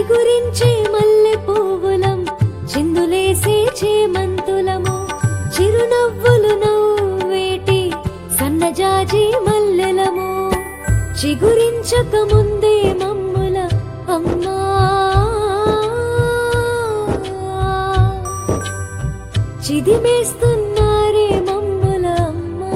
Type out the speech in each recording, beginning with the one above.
చిగురించే మల్లె పువ్వులం చిందులేసే చేమంతులము చిరునవ్వులు నవ్వేటి సన్నజాజి మల్లెలము చిగురించక ముందే మమ్ముల అమ్మా చిదిమేస్తున్నారే మమ్ముల అమ్మా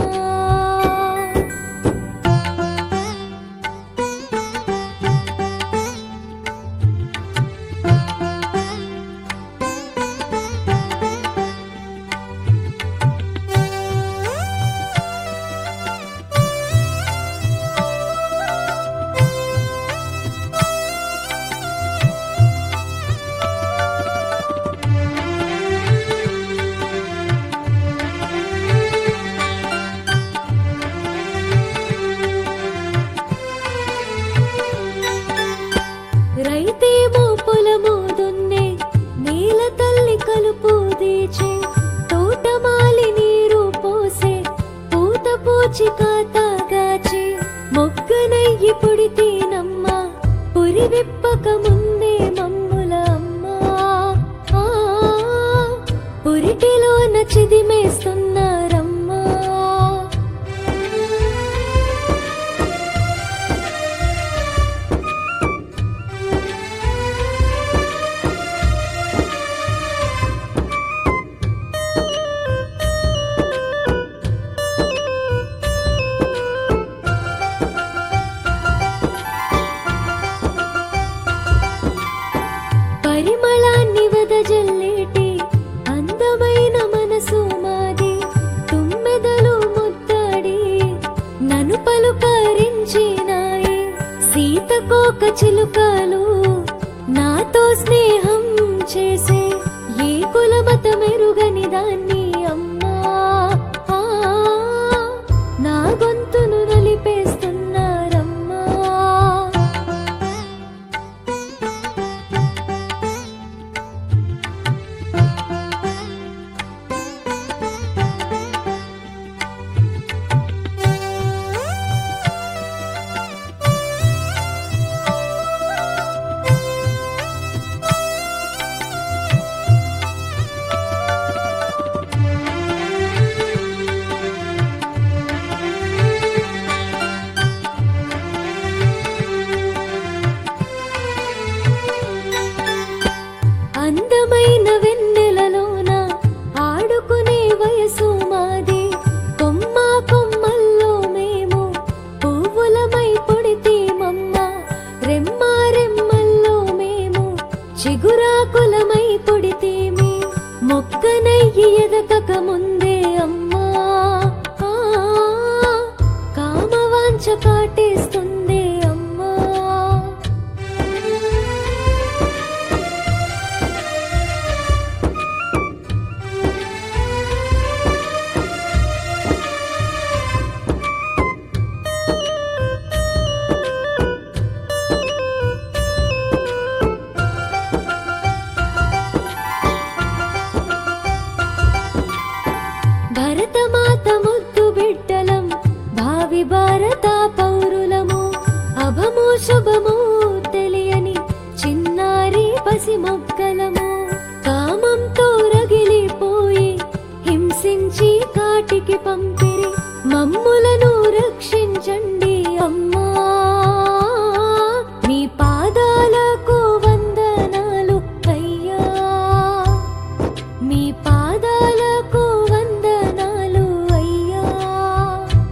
రైతేమో పొలము దున్నే నేల తల్లి కలుపు దీచే తోటమాలి నీరు పోసే పూత పూచి కాతాగాచి మొగ్గనయ్యి పుడితేనమ్మ పురి విప్పక ముందే మమ్ముల అమ్మా ఆ, పురిటిలోన చిదిమేస్తున్నారమ్మా పరిమళాన్ని వదజల్లేటి అందమైన మనసు మాది తుమ్మెదలు ముద్దాడి నన్ను పలుకరించినాయి సీతకోక చిలుకలు నాతో స్నేహం చేసే ఏ కులమత మెరుగని దాన్ని అమ్మా ఆ, నా గొంతును నలిపేస్తున్నారమ్మా అందమైన వెన్నెలలోన ఆడుకునే వయసు మాది కొమ్మ కొమ్మల్లో మేము పువ్వులమై పొడితేమమ్మ రెమ్మ రెమ్మల్లో మేము చిగురాకులమై పొడితేమి మొక్కనయ్యి ఎదగక ముందే అమ్మా ఆ, కామవాంఛ కాటేస్తుందే అమ్మా భరతమాత ముద్దు బిడ్డలం భావి భారత పౌరులము అభము శుభము తెలియని చిన్నారి పసి మొక్కలము